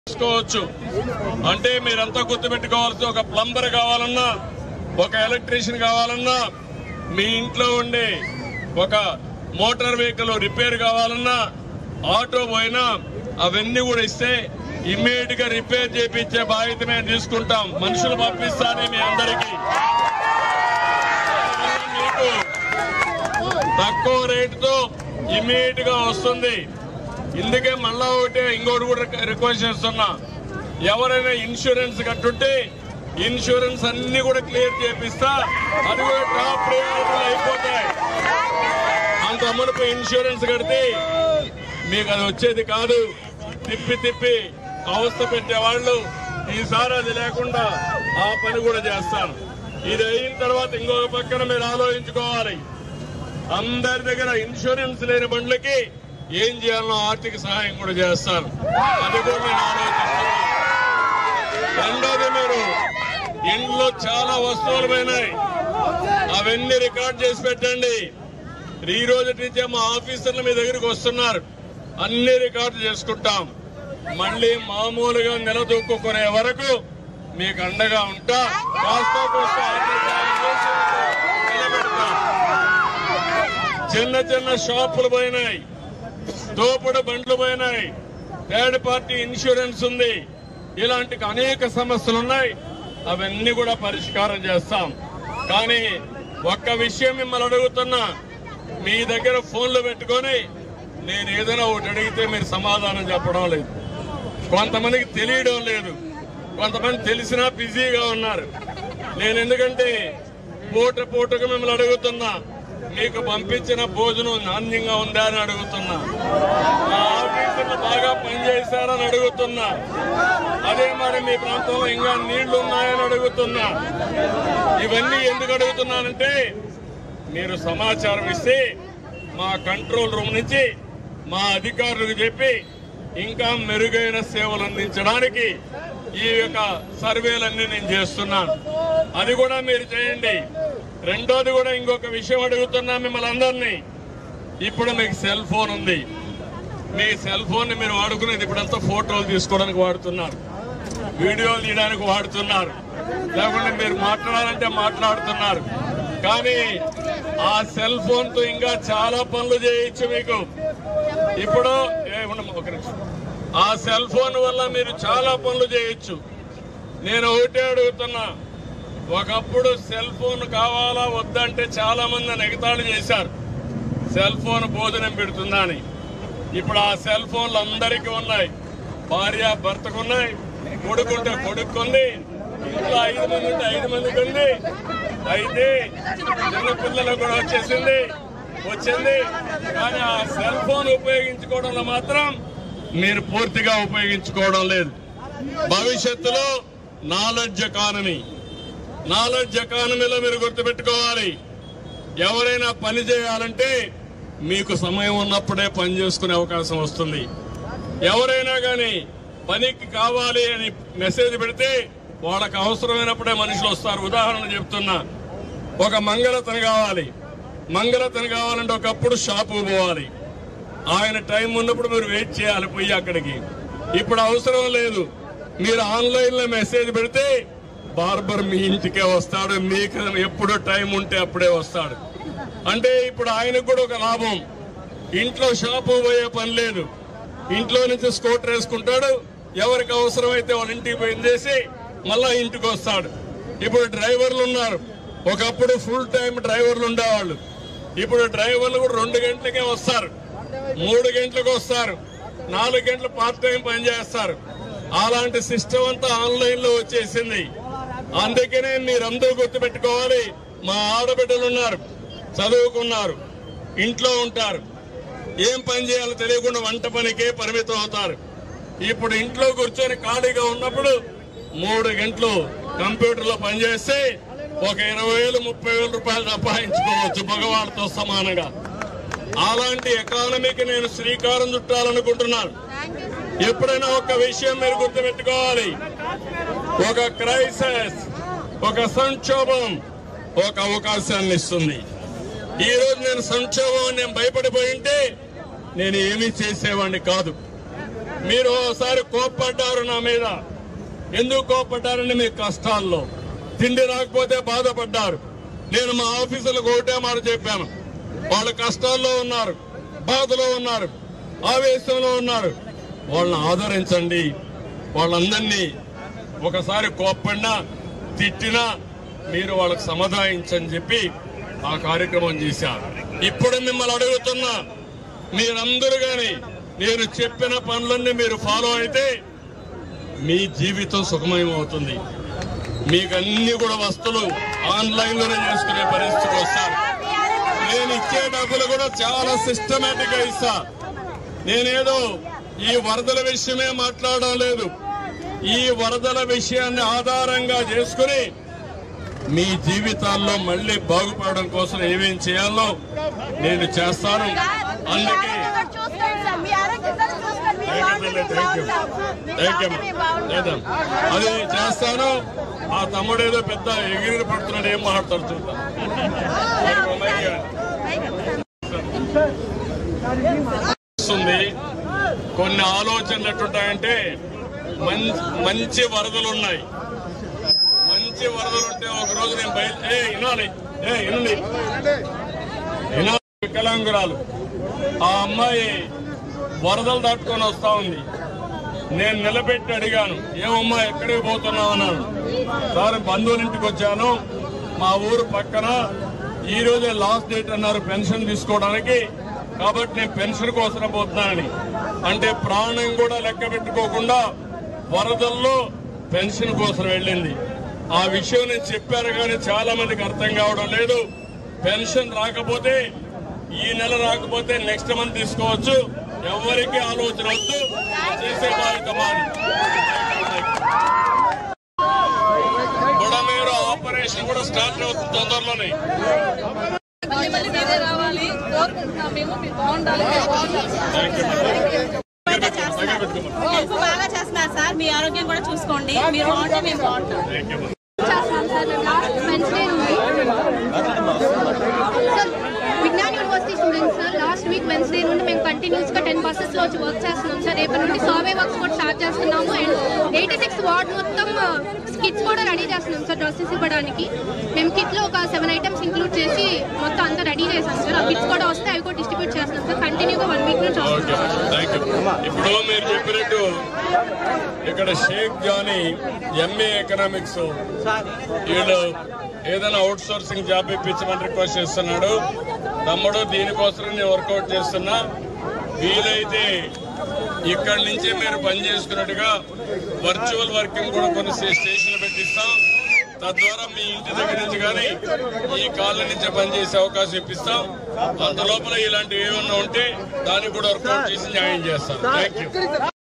చేసుకోవచ్చు అంటే మీరంతా గుర్తుపెట్టుకోవాల్సి ఒక ప్లంబర్ కావాలన్నా ఒక ఎలక్ట్రీషియన్ కావాలన్నా మీ ఇంట్లో ఉండే ఒక మోటార్ వెహికల్ రిపేర్ కావాలన్నా ఆటో పోయినా అవన్నీ కూడా ఇస్తే ఇమ్మీడియట్ గా రిపేర్ చేపించే బాధ్యత మేము తీసుకుంటాం మనుషులు పంపిస్తానే మీ అందరికీ మీకు తక్కువ రేటుతో ఇమ్మీడియట్ గా వస్తుంది ఇందుకే మళ్ళా ఒకటి ఇంకోటి కూడా రిక్వెస్ట్ చేస్తున్నా ఎవరైనా ఇన్సూరెన్స్ కట్టుంటే ఇన్సూరెన్స్ అన్ని కూడా క్లియర్ చేపిస్తా అది కూడా టాప్ ప్రయారిటీలు అయిపోతాయి అంత మునుపు ఇన్సూరెన్స్ కడితే మీకు అది వచ్చేది కాదు తిప్పి తిప్పి అవస్థ పెట్టేవాళ్ళు ఈసారి అది లేకుండా ఆ పని కూడా చేస్తాను ఇది అయిన తర్వాత ఇంకొక పక్కన మీరు ఆలోచించుకోవాలి అందరి దగ్గర ఇన్సూరెన్స్ లేని బండ్లకి ఏం చేయాలనో ఆర్థిక సహాయం కూడా చేస్తాను అది కూడా నేను ఆలోచిస్తున్నాను రెండోది మీరు ఇంట్లో చాలా వస్తువులు పోయినాయి అవన్నీ రికార్డ్ చేసి పెట్టండి ఈ రోజు నుంచే మా ఆఫీసర్లు మీ దగ్గరికి వస్తున్నారు అన్ని రికార్డు చేసుకుంటాం మళ్ళీ మామూలుగా నిలదొక్కునే వరకు మీకు అండగా ఉంటా కాస్త కోస్త ఆర్థిక సహాయం చేసి నిలబెడతాం చిన్న చిన్న షాపులు పోయినాయి దోపుడు బండ్లు పోయినాయి థర్డ్ పార్టీ ఇన్సూరెన్స్ ఉంది ఇలాంటి అనేక సమస్యలు ఉన్నాయి అవన్నీ కూడా పరిష్కారం చేస్తాం కానీ ఒక్క విషయం మిమ్మల్ని అడుగుతున్నా మీ దగ్గర ఫోన్లు పెట్టుకొని నేను ఏదైనా ఒకటి అడిగితే మీరు సమాధానం చెప్పడం లేదు కొంతమందికి తెలియడం లేదు కొంతమంది తెలిసినా బిజీగా ఉన్నారు నేను ఎందుకంటే పూట పూటకు మిమ్మల్ని అడుగుతున్నా మీకు పంపించిన భోజనం నాణ్యంగా ఉందా అని అడుగుతున్నా మా ఆఫీసర్లు బాగా పనిచేశారని అడుగుతున్నా అదే మరి మీ ప్రాంతంలో ఇంకా నీళ్లు ఉన్నాయని అడుగుతున్నా ఇవన్నీ ఎందుకు అడుగుతున్నానంటే మీరు సమాచారం ఇస్తే మా కంట్రోల్ రూమ్ నుంచి మా అధికారులకు చెప్పి ఇంకా మెరుగైన సేవలు అందించడానికి ఈ యొక్క సర్వేలన్నీ నేను చేస్తున్నాను అది కూడా మీరు చేయండి రెండోది కూడా ఇంకొక విషయం అడుగుతున్నా మిమ్మల్ని అందరినీ ఇప్పుడు మీకు సెల్ ఫోన్ ఉంది మీ సెల్ ఫోన్ ని మీరు వాడుకునేది ఇప్పుడంతా ఫోటోలు తీసుకోవడానికి వాడుతున్నారు వీడియోలు తీయడానికి వాడుతున్నారు లేకుంటే మీరు మాట్లాడాలంటే మాట్లాడుతున్నారు కానీ ఆ సెల్ ఫోన్ తో ఇంకా చాలా పనులు చేయొచ్చు మీకు ఇప్పుడు ఏ, ఉండమ్మా, ఒక నిమిషం. ఆ సెల్ ఫోన్ వల్ల మీరు చాలా పనులు చేయొచ్చు నేను ఒకటే అడుగుతున్నా ఒకప్పుడు సెల్ ఫోన్ కావాలా వద్దంటే చాలా మంది నెగతాళి చేశారు సెల్ ఫోన్ భోజనం పెడుతుందా అని ఇప్పుడు ఆ సెల్ ఫోన్లు అందరికీ ఉన్నాయి భార్య భర్తకు ఉన్నాయి కొడుకుంటే కొడుకుంది ఇంట్లో ఐదు మంది ఉంటే ఐదు మందికి ఉంది అయితే చిన్న పిల్లలకు కూడా వచ్చేసింది వచ్చింది కానీ ఆ సెల్ ఫోన్ ఉపయోగించుకోవడంలో మాత్రం మీరు పూర్తిగా ఉపయోగించుకోవడం లేదు భవిష్యత్తులో నాలెడ్జ్ ఎకానమీ నాలెడ్జ్ ఎకానమీలో మీరు గుర్తుపెట్టుకోవాలి ఎవరైనా పని చేయాలంటే మీకు సమయం ఉన్నప్పుడే పని చేసుకునే అవకాశం వస్తుంది ఎవరైనా కానీ పనికి కావాలి అని మెసేజ్ పెడితే వాళ్ళకి అవసరమైనప్పుడే మనుషులు వస్తారు ఉదాహరణ చెప్తున్నా ఒక మంగళతను కావాలి మంగళతను కావాలంటే ఒకప్పుడు షాపు పోవాలి ఆయన టైం ఉన్నప్పుడు మీరు వెయిట్ చేయాలి పోయి అక్కడికి ఇప్పుడు అవసరం లేదు మీరు ఆన్లైన్ లో మెసేజ్ పెడితే బార్బర్ మీ ఇంటికే వస్తాడు మీకు ఎప్పుడు టైం ఉంటే అప్పుడే వస్తాడు అంటే ఇప్పుడు ఆయనకు కూడా ఒక లాభం ఇంట్లో షాపు పోయే పని లేదు ఇంట్లో నుంచి స్కూటర్ వేసుకుంటాడు ఎవరికి అవసరమైతే వాళ్ళ ఇంటికి పోయి చేసి మళ్ళా ఇంటికి వస్తాడు ఇప్పుడు డ్రైవర్లు ఉన్నారు ఒకప్పుడు ఫుల్ టైం డ్రైవర్లు ఉండేవాళ్ళు ఇప్పుడు డ్రైవర్లు కూడా రెండు గంటలకే వస్తారు మూడు గంటలకు వస్తారు నాలుగు గంటలు పార్ట్ టైం పని చేస్తారు అలాంటి సిస్టమ్ అంతా ఆన్లైన్ లో వచ్చేసింది అందుకనే మీరందరూ గుర్తుపెట్టుకోవాలి మా ఆడబిడ్డలు ఉన్నారు చదువుకున్నారు ఇంట్లో ఉంటారు ఏం పని చేయాలో తెలియకుండా వంట పనికే పరిమితం అవుతారు ఇప్పుడు ఇంట్లో కూర్చొని ఖాళీగా ఉన్నప్పుడు మూడు గంటలు కంప్యూటర్ లో పనిచేస్తే ఒక ఇరవై వేలు ముప్పై వేల రూపాయలు సంపాదించుకోవచ్చు మగవాళ్ళతో సమానంగా అలాంటి ఎకానమీకి నేను శ్రీకారం చుట్టాలనుకుంటున్నాను ఎప్పుడైనా ఒక విషయం మీరు గుర్తుపెట్టుకోవాలి ఒక క్రైసిస్ ఒక సంక్షోభం ఒక అవకాశాన్ని ఇస్తుంది ఈ రోజు నేను సంక్షోభం అని నేను భయపడిపోయి ఉంటే నేను ఏమీ చేసేవాడిని కాదు మీరు ఓసారి కోప్పడ్డారు నా మీద ఎందుకు కోప్పడ్డారని మీ కష్టాల్లో తిండి రాకపోతే బాధపడ్డారు నేను మా ఆఫీసులకు ఒకటే మాట చెప్పాను వాళ్ళు కష్టాల్లో ఉన్నారు బాధలో ఉన్నారు ఆవేశంలో ఉన్నారు వాళ్ళని ఆదరించండి వాళ్ళందరినీ ఒకసారి కోప్పడినా తిట్టినా మీరు వాళ్ళకి సమాధానించని చెప్పి ఆ కార్యక్రమం చేశారు ఇప్పుడు మిమ్మల్ని అడుగుతున్నా మీరందరూ గాని నేను చెప్పిన పనులన్నీ మీరు ఫాలో అయితే మీ జీవితం సుఖమయం అవుతుంది మీకు అన్ని కూడా వస్తువులు ఆన్లైన్ లోనే చేసుకునే పరిస్థితికి వస్తారు నేను ఇచ్చే డబ్బులు కూడా చాలా సిస్టమేటిక్ గా ఇస్తా నేనేదో ఈ వరదల విషయమే మాట్లాడడం లేదు ఈ వరదల విషయాన్ని ఆధారంగా చేసుకుని మీ జీవితాల్లో మళ్ళీ బాగుపడడం కోసం ఏమేం చేయాలో నేను చేస్తాను అందుకే థ్యాంక్ యూ చేద్దాం అది చేస్తాను ఆ తమ్ముడు ఏదో పెద్ద ఎగిరి పడుతున్నాడు ఏం మాట్లాడుతుంటా వస్తుంది కొన్ని ఆలోచనలు ఎట్టుంటాయంటే మంచి మంచి వరదలు ఉన్నాయి మంచి వరదలు ఉంటే ఒక రోజు నేను బయలు ఏ వినాలి ఏ వినండి వినాలి వికలాంగురాలు ఆ అమ్మాయి వరదలు దాటుకొని వస్తా ఉంది నేను నిలబెట్టి అడిగాను ఏమమ్మా ఎక్కడికి పోతున్నావు అన్నాను సార్ బంధువుల ఇంటికి వచ్చాను మా ఊరు పక్కన ఈ రోజే లాస్ట్ డేట్ అన్నారు పెన్షన్ తీసుకోవడానికి కాబట్టి నేను పెన్షన్ కోసం పోతున్నానని అంటే ప్రాణం కూడా లెక్క పెట్టుకోకుండా వరదల్లో పెన్షన్ కోసం వెళ్ళింది ఆ విషయం నేను చెప్పారు కానీ చాలా మందికి అర్థం కావడం లేదు పెన్షన్ రాకపోతే ఈ నెల రాకపోతే నెక్స్ట్ మంత్ తీసుకోవచ్చు ఎవరికి ఆలోచన వద్దు చేసే బాధ్యత మాది బుడమేరు ఆపరేషన్ కూడా స్టార్ట్ అవుతుంది తొందరలోనే మళ్ళీ మళ్ళీ మీరే రావాలి కోరుకుంటున్నాం మేము మీరు బాగుండాలి మీరు బాగుండాలి థ్యాంక్ యూ దగ్గర పెట్టుకోమా హెల్ప్ బాగా చేస్తున్నారు సార్ మీ ఆరోగ్యం కూడా చూసుకోండి మీరు బాగుంటే మేము బాగుంటాం థ్యాంక్ యూ చేస్తున్నాం సార్ మేము లాస్ట్ వెన్స్డే నుండి sir Vignan university students sir last week Wednesday నుండి మేము కంటిన్యూస్ గా టెన్ బస్సెస్ లో వచ్చి వర్క్ చేస్తున్నాం సార్ రేపటి నుండి సర్వే వర్క్స్ కూడా స్టార్ట్ చేస్తున్నాము అండ్ ఎయిటీ సిక్స్ వార్డ్ మొత్తం కిట్స్ కూడా రెడీ చేస్తున్నాం సార్ డ్రెస్సెస్ ఇవ్వడానికి మేము కిట్ లో ఒక సెవెన్ ఐటమ్స్ ఇంక్లూడ్ చేసి మొత్తం అంతా రెడీ చేసాం సార్ ఆ కిట్స్ కూడా వస్తే అవి కూడా డిస్ట్రిబ్యూట్ చేస్తున్నాం సార్ కంటిన్యూగా వన్ వీక్ నుంచి ఓకే వస్తున్నాం థ్యాంక్ యూ ఇప్పుడు మీరు చెప్పినట్టు ఇక్కడ షేక్ జానీ ఎంఏ ఎకనామిక్స్ వీళ్ళు ఏదైనా అవుట్ సోర్సింగ్ జాబ్ ఇప్పించమని రిక్వెస్ట్ చేస్తున్నాడు తమ్ముడు దీనికోసం నేను వర్కౌట్ చేస్తున్నా వీలైతే ఇక్కడి నుంచే మీరు పని చేసుకున్నట్టుగా వర్చువల్ వర్కింగ్ కూడా కొన్ని స్టేషన్లు పెట్టిస్తాం తద్వారా మీ ఇంటి దగ్గర నుంచి కానీ ఈ కాళ్ళ నుంచే పనిచేసే అవకాశం ఇప్పిస్తాం అంత లోపల ఇలాంటివి ఏమన్నా ఉంటే దానికి కూడా వర్కౌట్ చేసి న్యాయం చేస్తాం థ్యాంక్ యూ